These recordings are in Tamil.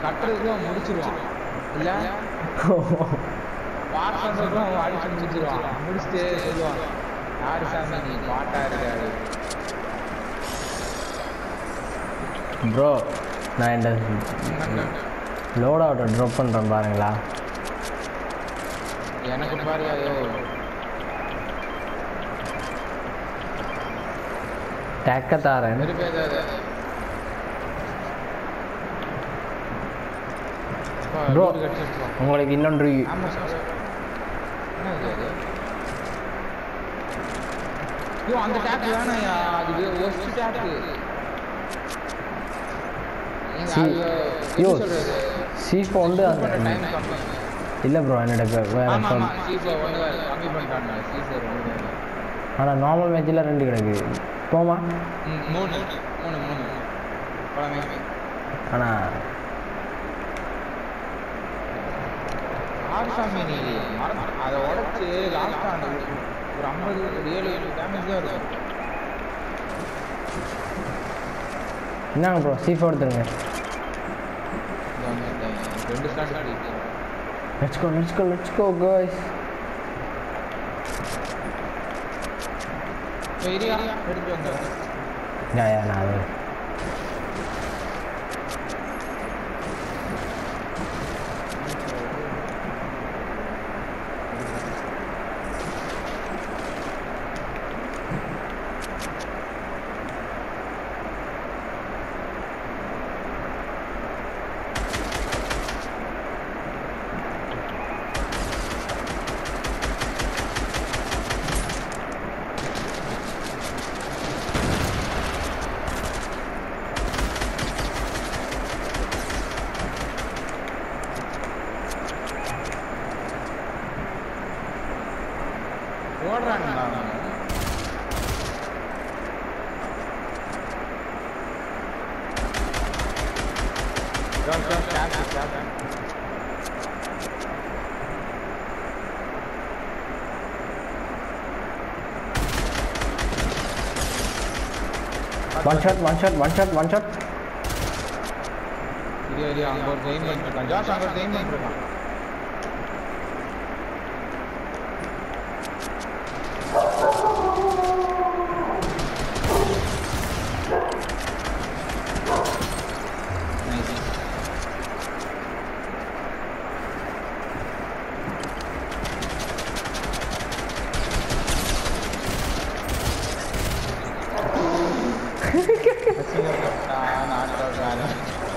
கட்டுறதுக்குள்ள அவன் முடிச்சிருவான் இல்ல பாஸ் பண்றதுக்குள்ள அவன் அடிச்சு முடிச்சிருவான் முடிச்சுட்டு சொல்லுவான் யாரு சாமி நீ பாட்டா இருக்காரு ப்ரோ நான் இந்த லோட் அவுட்டை ட்ராப் பண்ணுறேன் பாருங்களா எனக்கு பாரு ஐயோ டேக்க தாரேன் வெறுப்பேதாது Bro. உங்களுக்கு இன்னொன்று ஆமா சார் என்ன இது அது? ஐயோ அந்த டேப் வேணாயா அது ஒஸ்ட் டேப் See, yo, சீஃபை வந்து அந்த டைம் கம்மி இல்லை ப்ரோ என்னோட இப்போ வேறு ஆமா ஃபோன் ஆமா சீசர் ஒன்று கம்மி பண்ணிட்டாங்க சீசர் ஒன்று ஆனால் நார்மல் மேட்சில் ரெண்டு கிடக்கு போமா ம், மூணு மூணு மூணு குழந்தைங்க ஆனால் ஆர்சாமி நீ மறந்து அதை உடச்சி லாஸ்ட் அந்த ஒரு ஐம்பது ஒரு ஏழு ஏழு டேமேஜ் தான் இருக்கும் என்னங்க ப்ரோ சீஃபை எடுத்துருங்க இது வந்து இந்த ரெண்டு ஸ்டார்ட் பண்ணிட்டு let's go let's go let's go guys area எடுத்து வந்தேன் யா யா நான் அது ஓடுறானுங்களா அவங்க? Don't, don't, stab it, stab it. One shot one shot one shot one shot இரு, இரு, அங்க ஒரு game பண்ணிட்டு இருக்கான். ஜாஸ் அங்க ஒரு game பண்ணிட்டு இருக்கான். Nice. ஆ, not bad, man.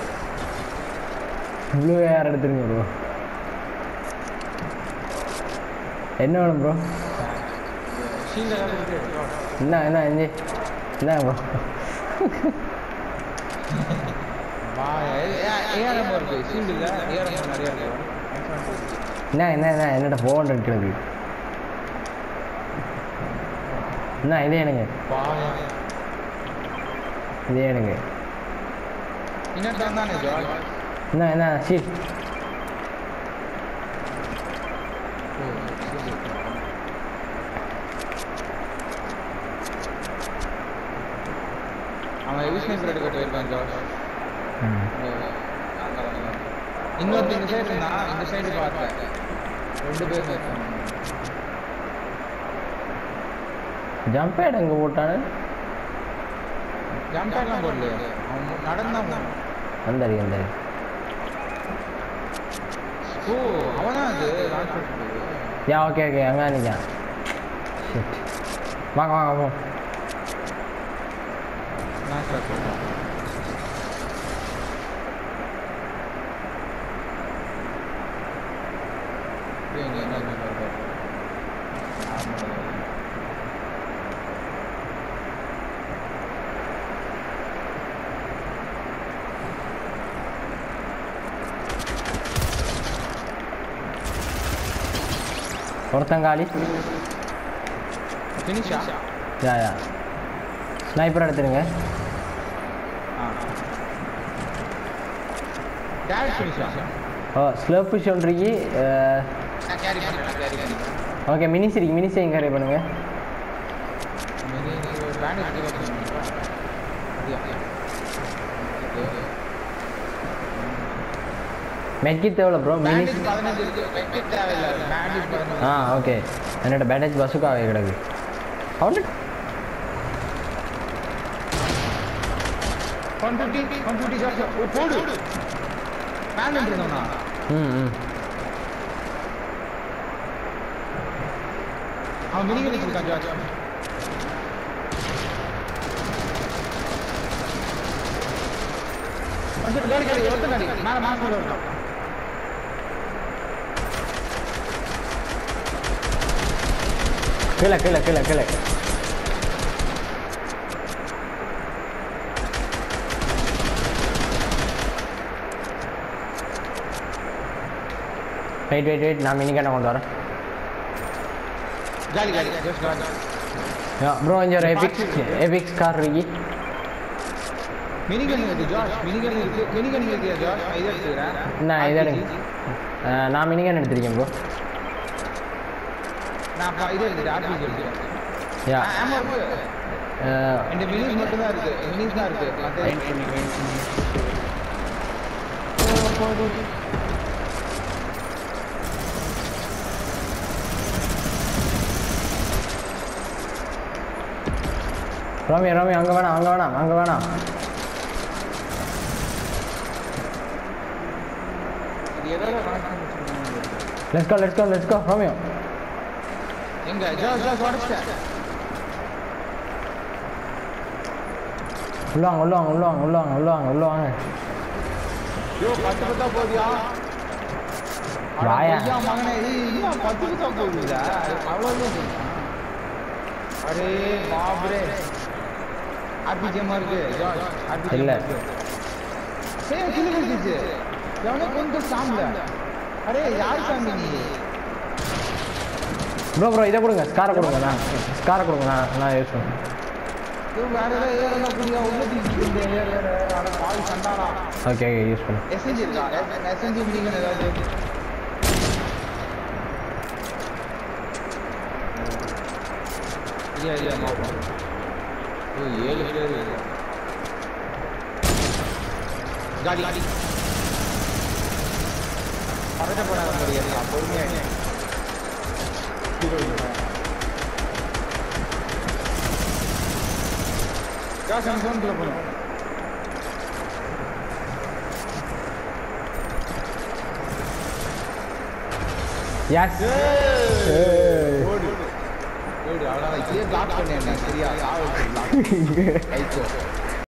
ப்ளூ யார் எடுத்துருங்க ப்ரோ என்ன வேணும் ப்ரோ Shield எல்லாம் இருக்கு. என்ன என்ன எஞ்சி என்ன ப்ரோ வா, ஏ- ஏ- ARM இருக்கு. Shield இல்ல, ARM நிறைய இருக்கு. என்ன என்ன என்ன என்னோட ஃபோன் இருக்கிறது என்ன இதே எனக்கு வா, இதே எனக்கு இன்னொரு தான் தானே ஜாய் என்ன என்ன ஷீட் அவன் ஹெவி ஸ்னைப்பர் எடுக்க போயிருக்கான் ஜாய் ம் இன்னொருத்த இந்த சைடு இருந்தான் இந்த சைடு பார்த்தேன் ரெண்டு பேரும் இருக்காங்க ஜம்ப் பேட் எங்கே போட்டானு ஜம்ப் எல்லாம் போடலையே அவன் நடந்தான் போனான். வந்தாரு வந்தாரு ஓ அவனா அது லான்ச் பண்ணுறது யா ஓகே ஓகே அங்கே நிற்கான் ஷிட் வாங்க வாங்க போ லான்ச் பண்ணுறது இங்க என்ன பண்ணுறது ஒருத்தங்காலி ஃபினிஷா யா யா ஸ்னைப்பர் எடுத்துருங்க டேரக்ட் ஃபினிஷா ஓ ஸ்லோ புஷ் ஒன்றிக்கு நான் கேரி பண்ணிக்கிறேன் கேரி பண்ணிக்கிறேன் ஓகே மினி சிரிக்கு மினி சிரிங்க கேரி பண்ணுங்க பேண்டேஜ் கீழே வச்சுருக்கீங்களா? அப்படியா? ஓகே. மெட்கிட் தேவையில்ல ப்ரோ மினி பேண்டேஜ் பதினஞ்சு இருக்கு வெக்கெட் தேவையில்லை பேண்டேஜ் பதினஞ்சு ஆ ஓகே என்னோட பேண்டேஜ் பஸ்ஸுக்காக கிடக்கு அவ்வளோ one fifty one fifty sir ஓ போடு மேலே இருந்தோம்னா ம் ம் அவன் மினிகன் வச்சிருக்கான் ஜார்ஜ் வந்துட்டு காடி காடி ஒருத்த காடி மேலே மாசம் இருக்கான் கீழே கீழே கீழே கீழே வெயிட் வெயிட் வெயிட் நான் மினிக்கான கொண்டு வரேன் காடி காடி ஜஸ்ட் காடி ப்ரோ இங்கே ஒரு எபிக்ஸ் எபிக்ஸ் கார் இருக்கு மினிகன் இருக்கு ஜார்ஜ் மினிகன் இருக்கு மினிகன் இருக்கு ஜார்ஜ் நான் இதை எடுத்துக்கிறேன் நான் இதை எடுங்க அஹ், நான் மினிக்கான் எடுத்திருக்கேன் ப்ரோ நான் அப்ப இதை எடுத்துட்டேன் ஆர்பிஜி எடுத்துக்கிறேன் யா ஆமா இருக்கு என் மினிஸ் மட்டும் தான் இருக்கு மினிஸ் தான் இருக்கு மத்த ரோமியோ ரோமியோ அங்கே வேணாம் அங்கே வேணாம் அங்கே வேணாம் இது எதோட கனெக்ட் பண்ணி வச்சிருக்காங்க let's go let's go let's go Romeo எங்க ஜார்ஜ் ஜார்ஜ் உடச்சிட்டேன் உள்ள வாங்க உள்ள வாங்க உள்ள வாங்க உள்ள வாங்க உள்ள வாங்க உள்ள வாங்க ஐயோ பத்து பத்தா போதியா வாயா. மகனே ஏய், இன்னும் பத்து பத்தா போகுதுடா அவ்வளோதான் அரே பாப்ரே ஆர்பிஜிஎம்மா இருக்கு ஜார்ஜ் ஆர்பிஜிஎம் இல்ல. சே கிளி வந்துச்சு எவனோ கொஞ்சம் சாம்பல அரே யார் சாமி நீ ப்ரோ ப்ரோ இதை கொடுங்க ஸ்காரை கொடுங்க நான் ஸ்காரை கொடுங்க நான் நான் யூஸ் பண்ணுறேன் இது வேற ஏதாவது ஏறனா புரியா உள்ள தூக்கிட்டு இந்த ஏற ஏற அட பாவி சண்டாரா ஓகே ஓகே யூஸ் பண்ணு எஸ்என்ஜி இருக்கா எஸ்என்ஜி முடிங்க ஏதாவது இல்லையா இல்லையா மாப்போம் ஓ ஏழு பேர் காடி காடி பதட்டப்படாத முடியாது பொறுமையாக காசு எனக்கு ஃபோன் போகணும் எஸ் ஓடு ஓடு அவ்வளோதான் இப்படியே பிளாக் பண்ணேன் சரியா சாவு பிளாக் ஐக்கோ